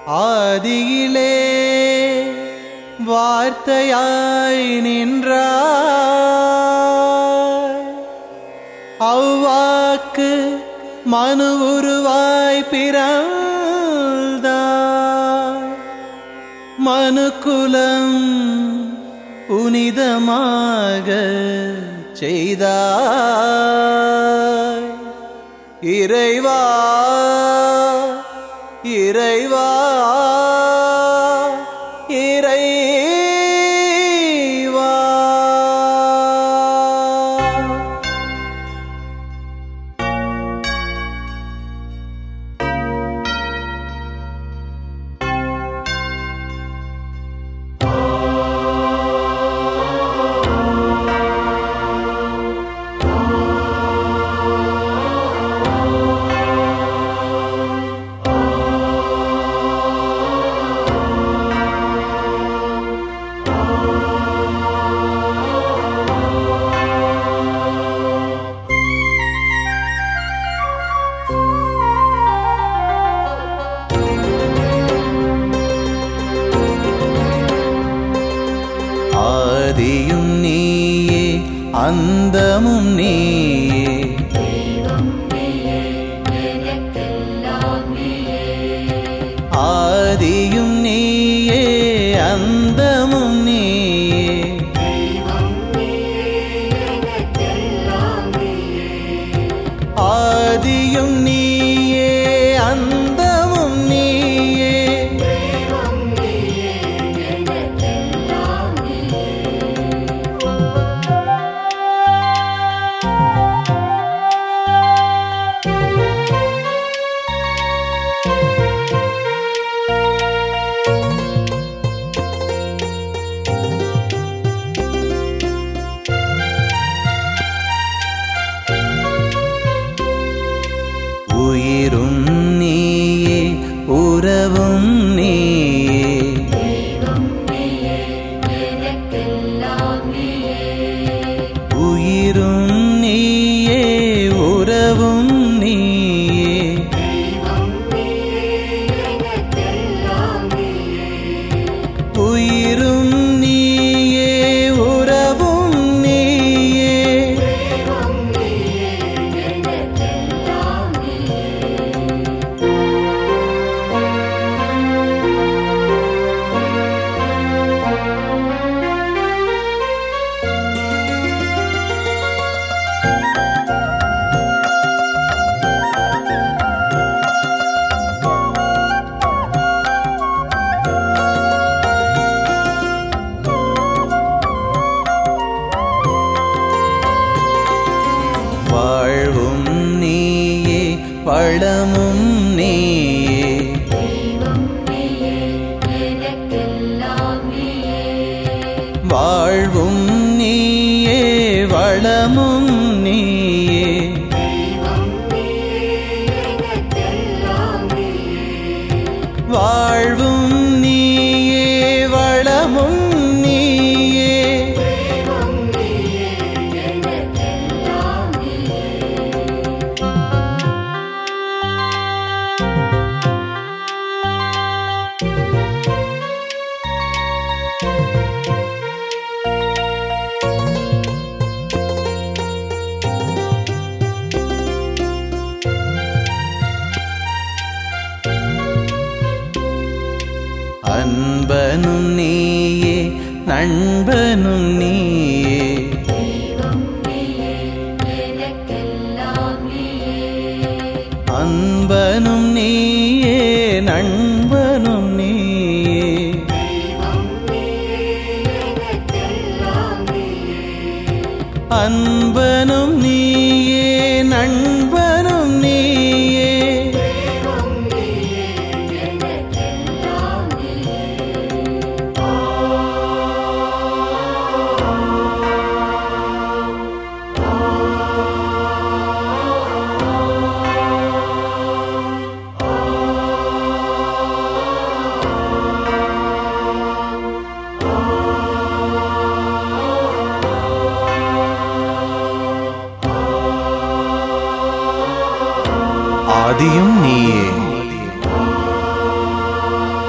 ஆதியிலே வார்த்தையாய் நின்றாய் அவ்வாக்கு மனு உருவாய் பிறந்தாய் மனுக்குலம் புனிதமாக செய்தாய் இறைவா இறைவா இறைவா ஆதியும் நீயே அந்தமும் நீயே ஆதியும் நீயே அந்தமும் நீயே ஆதியும் நீயே அந்தமும் நீயே உயிரும் நீயே உறவும் நீயே உயிரும் நீயே உறவும் நீயே உயிரும் நீயே உறவும் நீயே வாழ்வும் நீயே பழமும் நீயே வாழ்வும் நீயே வளமும் நீயே வாழ்வும் நீயே வளமும் நீயே அன்பனும் நீயே நண்பனும் நீயே அன்பனும் நீயே நண்பனும் நீயே அன்பனும் நீயே நண்பனும் நீயே ஆதியும் நீயே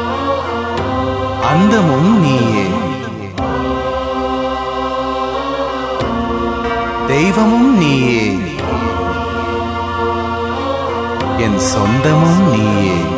அந்தமும் நீயே தெய்வமும் நீயே என் சொந்தமும் நீயே